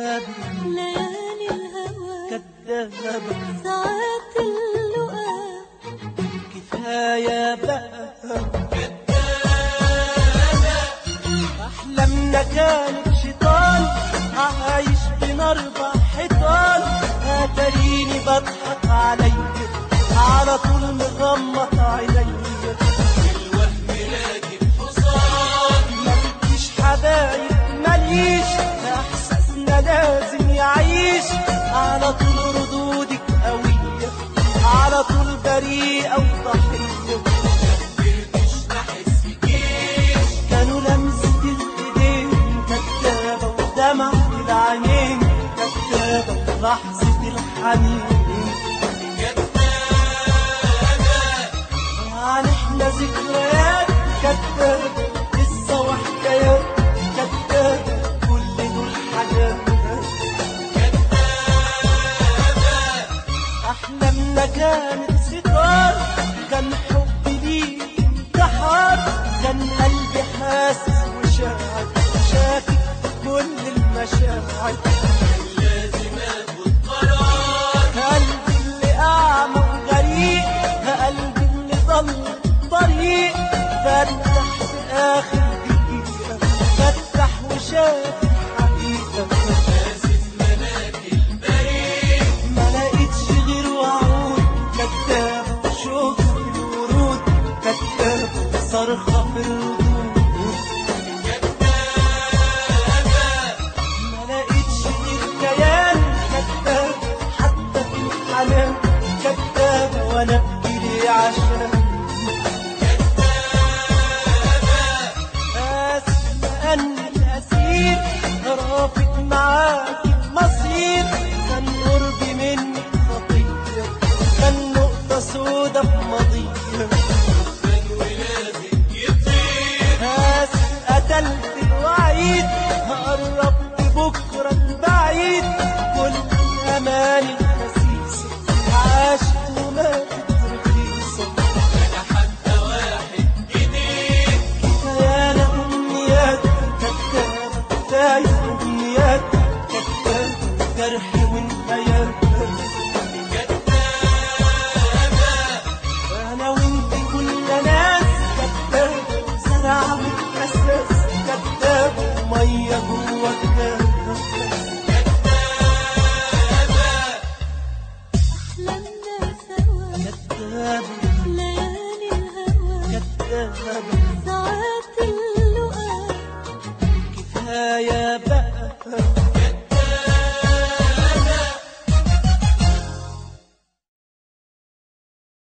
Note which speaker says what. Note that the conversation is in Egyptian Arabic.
Speaker 1: كدابة
Speaker 2: ليالي الهوى
Speaker 1: كدابة
Speaker 2: ساعات اللقاء
Speaker 1: كفاية بقى أحلامنا كانت شيطان عايش بين أربع حيطان أتريني بضحك عليا على طول مغمض عينيا
Speaker 3: الوهم راكب حصان
Speaker 1: مالكيش حبايب ماليش احساسنا لازم يعيش على طول ردودك قوية على طول بريئة وضحية
Speaker 3: قدرتش نحس جيش
Speaker 1: كانوا لمسة الايدين كدابة ودمعة العينين كدابة ولحظة الحنين عن احنا ذكريات كدابة قصة وحكايات كدابة كل دول حاجات أحلامنا كانت ستار كان حبي ليك انتحار كان قلبي حاسس وشاعر شاكك في كل المشاعر
Speaker 3: لازم اخد قرار
Speaker 1: قلبي اللي أعمى وغريق قلبي اللي ضل طريق فتح في آخر دقيقة فتح وشاف الحقيقة
Speaker 3: حاسس مناك البريء
Speaker 1: ما لقيتش غير وعود كدابة وشوق في الورود كدابة صرخة في الردود ما لقيتش غير كيان كدابة حتى في الحنان كدابة وانا ابكي ليه عشان آسف لأني الأسير رافض معاك المصير كان قربي منك خطية كان نقطة سودا في ماضية
Speaker 3: كان ولازم يطير
Speaker 1: آسف قتلت الوعيد قربت بكرة البعيد كل أماني الخسيسة عاشت وماتت رخيصة
Speaker 3: انا حتى واحد جنيه
Speaker 1: كفاية أمنيات كدابة كفاية أمنيات كدابة جرح والحياة أنا وأنت كنا ناس كدابة زرع والأساس كدابة مية جوا الناس
Speaker 2: أحلامنا سوا
Speaker 1: كدابة
Speaker 2: ليالي الهوى
Speaker 1: كدابة
Speaker 2: ساعات اللقاء
Speaker 1: كفاية بقى